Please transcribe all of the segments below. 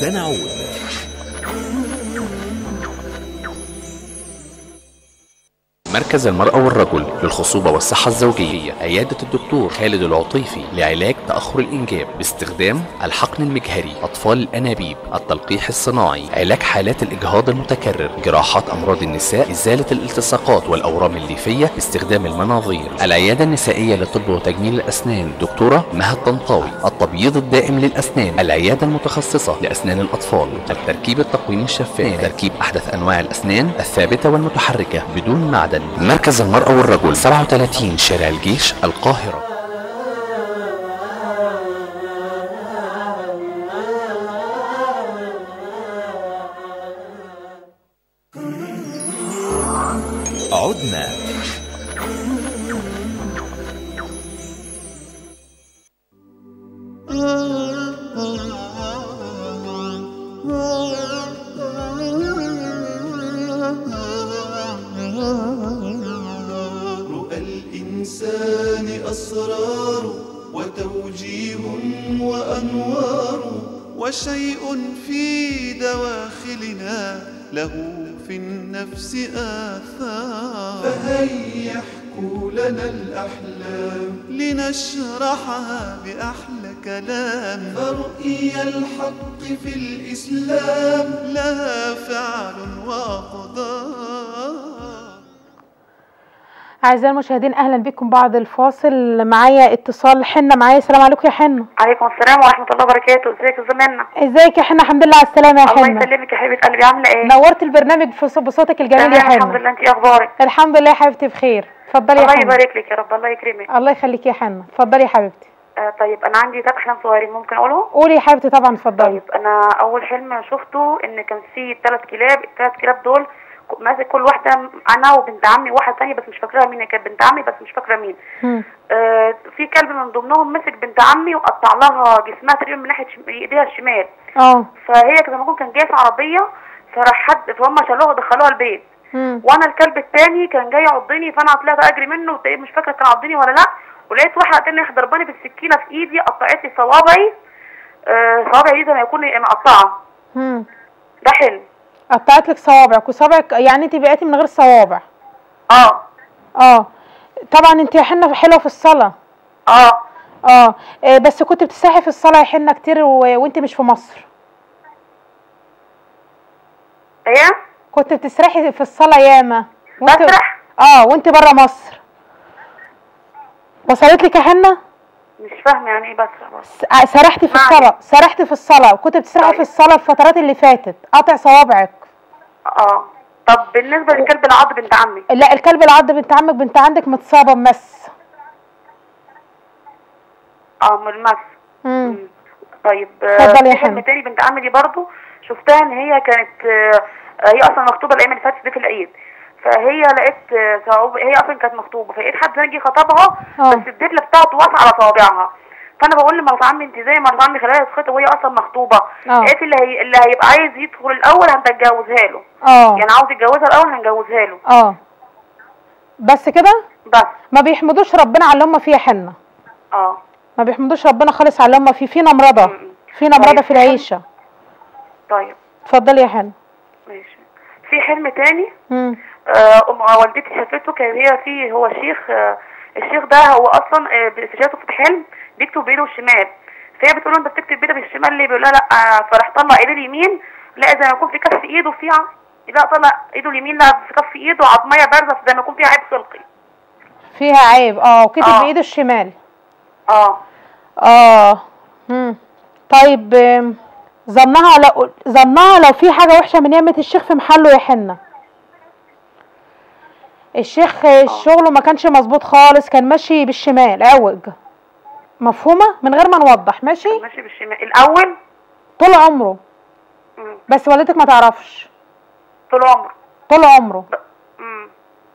سنعود مركز المرأة والرجل للخصوبة والصحة الزوجية عيادة الدكتور خالد العطيفي لعلاج تأخر الإنجاب باستخدام الحقن المجهري أطفال الأنابيب التلقيح الصناعي علاج حالات الإجهاض المتكرر جراحات أمراض النساء إزالة الالتصاقات والأورام الليفية باستخدام المناظير العيادة النسائية لطب وتجميل الأسنان دكتورة مها الطنطاوي التبييض الدائم للأسنان العيادة المتخصصة لأسنان الأطفال التركيب التقويم الشفاف تركيب أحدث أنواع الأسنان الثابتة والمتحركة بدون معدن مركز المرأة والرجل 37 شارع الجيش القاهرة عدنا رؤى الإنسان أسرار وتوجيه وأنوار وشيء في دواخلنا له في النفس آثار فهيا احكوا لنا الأحلام لنشرحها بأحلى كلام فرؤيا الحق في الإسلام لها فعل وأقدار أعزائي المشاهدين أهلا بكم بعد الفاصل معايا اتصال حنة معايا السلام عليكم يا حنة عليكم السلام ورحمة الله وبركاته ازيك يا زماننا ازيك يا حنة الحمد لله على السلامة يا الله حنة يسلمك يا حبيبة قلبي عاملة ايه نورت البرنامج في ص- بصوتك الجميل يا تمام الحمد حنة لله انت ايه اخبارك الحمد لله يا حبيبتي بخير اتفضلي يا الله حنة يبارك لك يا رب الله يكرمك الله يخليك يا حنة اتفضلي يا حبيبتي آه طيب انا عندي ثلاث احلام صغيرين ممكن اقولهم قولي يا حبيبتي طبعا اتفضلي طيب انا اول حلم شفته ان كان في ثلاث كلاب الثلاث كلاب دول ك- ماسك كل واحده انا وبنت عمي وواحده ثانيه بس مش فاكراها مين هي كانت بنت عمي بس مش فاكره مين مم. آه في كلب من ضمنهم مسك بنت عمي وقطع لها جسمها تقريبا من ناحيه شم... ايديها الشمال اه فهي كان ممكن كان جاي في عربيه فراح حد فهم شالوها ودخلوها البيت مم. وانا الكلب التاني كان جاي يعضني فانا طلعت اجري منه وتقريبا مش فاكره كان عضني ولا لا ولقيت واحده تانية راح ضرباني بالسكينه في ايدي قطعت لي صوابعي آه صوابعي دي زي ما يكون مقطعه مم. ده حلم قطعت لك صوابعك وصوابعك يعني انت بقيتي من غير صوابع اه اه طبعا انت يا حنة حلوة في الصلاة اه اه آه، بس كنت بتسرحي في الصلاة يا حنة كتير و... وانت مش في مصر ايه كنت بتسرحي في الصلاة ياما وانت بسرح اه وانت بره مصر وصلت لك يا حنة مش فاهمه يعني ايه بسرح بس س- آه، سرحتي في معلش. الصلاة سرحتي في الصلاة وكنت بتسرحي طيب. في الصلاة الفترات اللي فاتت قاطع صوابعك اه طب بالنسبه للكلب اللي عض بنت عمي لا الكلب اللي عض بنت عمك بنت عندك متصابة بمس اه من المس مم. طيب آه، اتفضلي يا في حلم حنان. تاني بنت عمي دي برضو شفتها ان هي كانت آه، هي اصلا مخطوبه الايام اللي فاتت دي في العيد فهي لقيت آه، صواب- هي اصلا كانت مخطوبه فلقيت حد تاني جه خطبها اه. بس الدبله بتاعته واقفه على صوابعها فانا بقول لمرات عمي انت زي مرات عمي خليها تتخطب وهي اصلا مخطوبه اه. قالت اللي هي اللي هيبقى عايز يدخل الاول هنتجوزها له اه يعني عاوز يتجوزها الاول هنجوزها له اه بس كده بس ما بيحمدوش ربنا على اللي هم فيه يا حنة اه ما بيحمدوش ربنا خالص على اللي هم فيه في نمرضة مم. في نمرضة طيب. في العيشة طيب اتفضلي يا حنة ماشي في حلم تاني مم. آه، ام والدتي شافته كان هي فيه هو شيخ آه، الشيخ ده هو اصلا آه، ب- شافته في الحلم بيكتب بايده الشمال فهي بتقول له انت بتكتب بايدك الشمال ليه بيقول لها لا آه، فراح طلع ايده اليمين لا زي ما يكون في كف ايده فيها لا طلع ايده اليمين لا في كف ايده عظميه بارزه زي ما يكون فيها عيب خلقي فيها عيب اه وكتب اه. بايده الشمال اه اه مم. طيب آم، ظنها لو ظنها لو في حاجة وحشة من نعمة الشيخ في محله يا حنة الشيخ آه، شغله ما كانش مظبوط خالص كان ماشي بالشمال عوج مفهومة من غير ما نوضح ماشي ماشي بالشمال الاول طول عمره مم. بس والدتك ما تعرفش طول عمره طول عمره مم.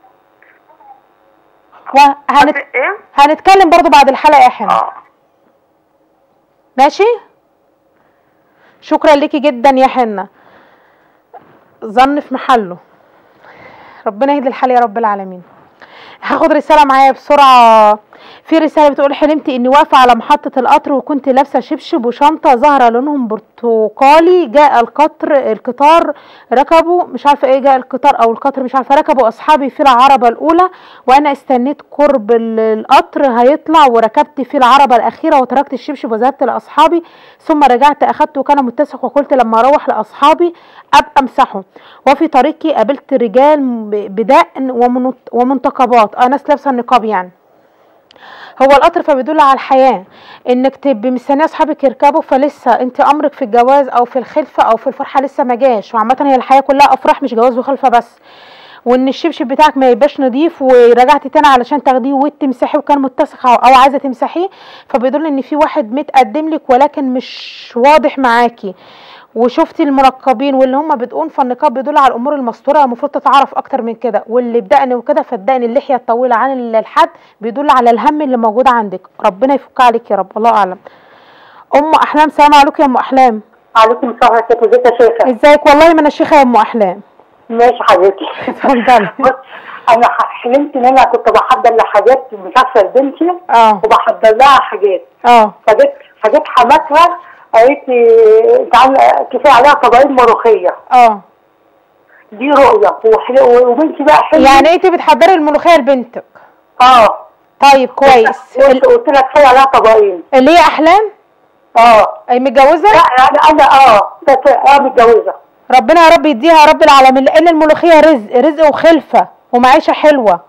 وهنت... بس ايه هنتكلم برضو بعد الحلقة يا حنة اه ماشي شكرا ليكي جدا يا حنة ظن في محله ربنا يهدي الحال يا رب العالمين هاخد رسالة معايا بسرعة في رسالة بتقول حلمت اني واقفة على محطة القطر وكنت لابسة شبشب وشنطة زهرة لونهم برتقالي جاء القطر القطار ركبوا مش عارفة ايه جاء القطار او القطر مش عارفة ركبوا اصحابي في العربة الاولى وانا استنيت قرب ال- القطر هيطلع وركبت في العربة الاخيرة وتركت الشبشب وذهبت لاصحابي ثم رجعت اخدته وكان متسخ وقلت لما اروح لاصحابي ابقى امسحه وفي طريقي قابلت رجال ب- بدقن ومنط- ومنتقبات اه ناس لابسه النقاب يعني هو القطر فبيدل على الحياه انك تبقي مستنيه اصحابك يركبوا فلسه انت امرك في الجواز او في الخلفه او في الفرحه لسه ما جاش وعامه هي الحياه كلها افراح مش جواز وخلفه بس وان الشبشب بتاعك ما يبقاش نضيف ورجعتي تاني علشان تاخديه وتمسحيه وكان متسخ او أو عايزه تمسحيه فبيدل ان في واحد متقدم لك ولكن مش واضح معاكي وشفتي المنقبين واللي هم بدقون فالنقاب بيدل على الامور المستوره المفروض تتعرف اكتر من كده واللي بدقن وكده فالدقن اللحيه الطويله عن الحد بيدل على الهم اللي موجود عندك ربنا يفك عليك يا رب الله اعلم ام احلام سلام عليكم يا ام احلام عليكم السلام ورحمة الله ازيك يا شيخة ازيك والله ما انا الشيخه يا ام احلام ماشي حبيبتي اتفضلي بص انا ح- حلمت ان انا كنت بحضر لحاجات مسافرة لبنتي اه وبحضر لها حاجات اه فجيت فجيت حماتها قالت لي انت عامله كفايه عليها طبقين ملوخيه اه دي رؤيه وحل- وبنتي بقى حلمت يعني انت بتحضري الملوخيه لبنتك اه طيب كويس قلت ال- قلت لها كفايه عليها طبقين اللي هي احلام اه أي متجوزه لا انا انا اه بس اه متجوزه ربنا يا رب يديها يا رب العالمين لان الملوخيه رزق رزق وخلفه ومعيشه حلوه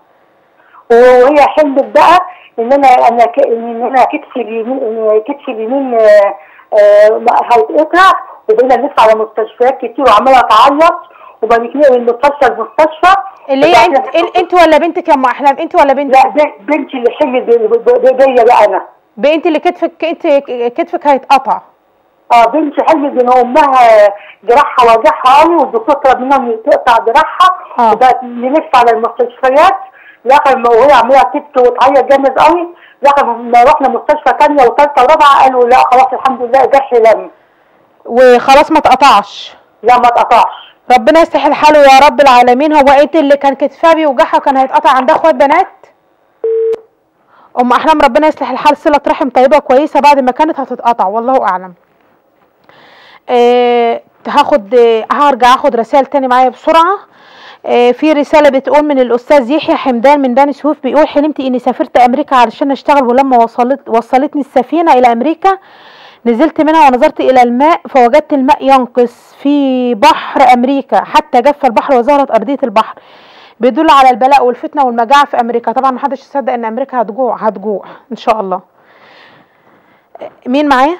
وهي حلمت بقى ان انا انا ك- ان انا كتفي اليمين ان كتفي اليمين آه، آه، هيتقطع وبقينا نلف على مستشفيات كتير وعماله تعيط وبنتنقل من مستشفى لمستشفى اللي هي انت ال- انت ولا بنتك يا ام احلام انت ولا بنتك لا ب- بنتي اللي حلت ب- ب- ب- بيا بقى انا بنت اللي كتفك انت كتفك هيتقطع اه بنتي حلت ان امها جراحها وجعها قوي والدكتور طلب منها ان تقطع جراحها آه. وبقت نلف على المستشفيات لاخر ما وهي عماله تبكي وتعيط جامد قوي لاخر ما رحنا مستشفى ثانيه وثالثه ورابعه قالوا لا خلاص الحمد لله جرح لم وخلاص ما اتقطعش لا ما اتقطعش ربنا يصلح الحال يا رب العالمين هو انت اللي كان كتفها بيوجعها وكان هيتقطع عندها اخوات بنات ام احلام ربنا يصلح الحال صله رحم طيبه كويسه بعد ما كانت هتتقطع والله اعلم آه هاخد آه هرجع اخد رسائل تاني معايا بسرعه آه في رساله بتقول من الاستاذ يحيى حمدان من بني سويف بيقول حلمت اني سافرت امريكا علشان اشتغل ولما وصلت وصلتني السفينه الى امريكا نزلت منها ونظرت الى الماء فوجدت الماء ينقص في بحر امريكا حتى جف البحر وظهرت ارضيه البحر بيدل على البلاء والفتنه والمجاعه في امريكا طبعا محدش يصدق ان امريكا هتجوع هتجوع ان شاء الله مين معايا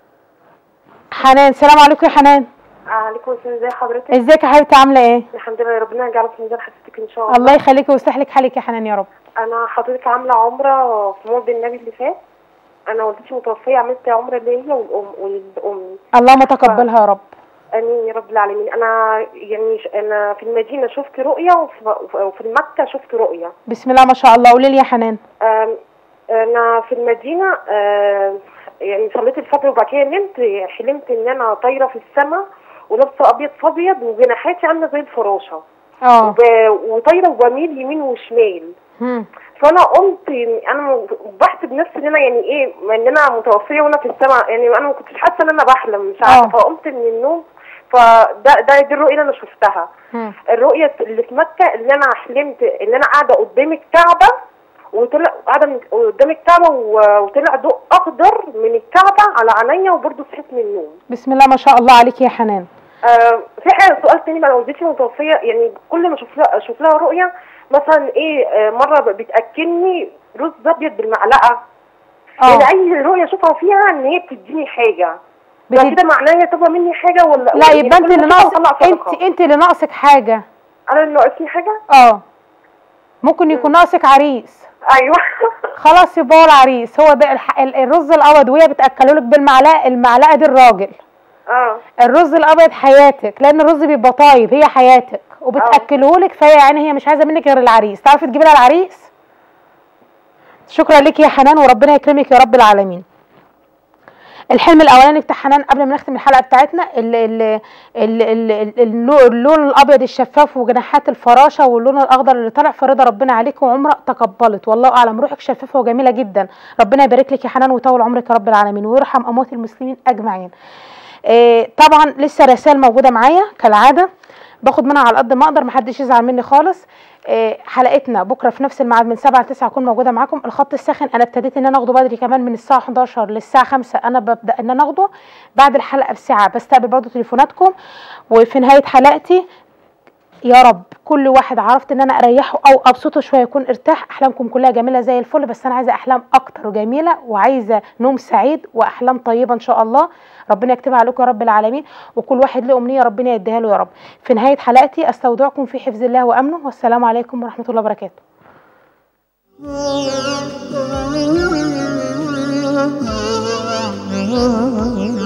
حنان سلام عليكم يا حنان عليكم السلام ازي حضرتك ازيك يا حبيبتي عامله ايه الحمد لله ربنا يجعله في ميزان حسناتك ان شاء الله الله يخليكي ويصلح لك حالك يا حنان يا رب انا حضرتك عامله عمره في مولد النبي اللي فات انا والدتي متوفيه عملت عمره ليا والام والام اللهم تقبلها يا رب امين يا رب العالمين انا يعني ش- انا في المدينه شفت رؤيه وفي, وفي مكه شفت رؤيه بسم الله ما شاء الله قولي لي يا حنان أم، انا في المدينه أم، يعني صليت الفجر وبعد كده نمت حلمت ان انا طايره في السماء ولابسه ابيض في ابيض وجناحاتي عامله زي الفراشه اه وب- وطايره وبميل يمين وشمال هم. فانا قمت يعني انا بحسب نفسي ان انا يعني ايه ان انا متوفيه وانا في السماء يعني انا ما كنتش حاسه ان انا بحلم مش عارفه آه. فقمت من النوم فده ده دي الرؤيه اللي انا شفتها هم. الرؤيه اللي في مكه اللي انا حلمت ان انا قاعده قدام الكعبه وطلع قاعده من- قدام الكعبه و- وطلع ضوء اخضر من الكعبه على عينيا وبرضه صحيت من النوم بسم الله ما شاء الله عليك يا حنان آه في حاجه سؤال تاني بقى والدتي متوفيه يعني كل ما اشوف لها اشوف لها رؤيه مثلا ايه آه مره بتاكلني رز ابيض بالمعلقه اه يعني اي رؤيه اشوفها فيها ان هي بتديني حاجه ده بتد- كده معناه هي طالبه مني حاجه ولا لا يعني يبقى انت كل اللي ما أشوفها ناقصك بطلع انت صدقة. انت اللي ناقصك حاجه انا اللي ناقصني حاجه اه ممكن يكون ناقصك عريس ايوه خلاص يبقى هو العريس هو ده الح... ال- الرز الابيض وهي بتاكله لك بالمعلقه المعلقه دي الراجل اه الرز الابيض حياتك لان الرز بيبقى طيب هي حياتك وبتاكله لك فهي يعني هي مش عايزه منك غير العريس تعرفي تجيبي لها العريس شكرا لك يا حنان وربنا يكرمك يا رب العالمين الحلم الاولاني بتاع حنان قبل ما نختم الحلقه بتاعتنا ال ال ال ال ال اللو- اللون الابيض الشفاف وجناحات الفراشه واللون الاخضر اللي طالع فرضا ربنا عليك وعمره تقبلت والله اعلم روحك شفافه وجميله جدا ربنا يبارك لك يا حنان ويطول عمرك يا رب العالمين ويرحم اموات المسلمين اجمعين آه، طبعا لسه رسائل موجوده معايا كالعاده باخد منها على قد ما اقدر محدش يزعل مني خالص آه، حلقتنا بكره في نفس الميعاد من 7 ل 9 هكون موجوده معاكم الخط الساخن انا ابتديت ان انا اخده بدري كمان من الساعه 11 للساعه 5 انا ببدا ان انا اخده بعد الحلقه بساعه بستقبل برضو تليفوناتكم وفي نهايه حلقتي يا رب كل واحد عرفت ان انا اريحه او ابسطه شويه يكون ارتاح احلامكم كلها جميله زي الفل بس انا عايزه احلام اكتر وجميله وعايزه نوم سعيد واحلام طيبه ان شاء الله ربنا يكتبها عليكم يا رب العالمين وكل واحد له امنيه ربنا يديها له يا رب في نهايه حلقتي استودعكم في حفظ الله وامنه والسلام عليكم ورحمه الله وبركاته Ah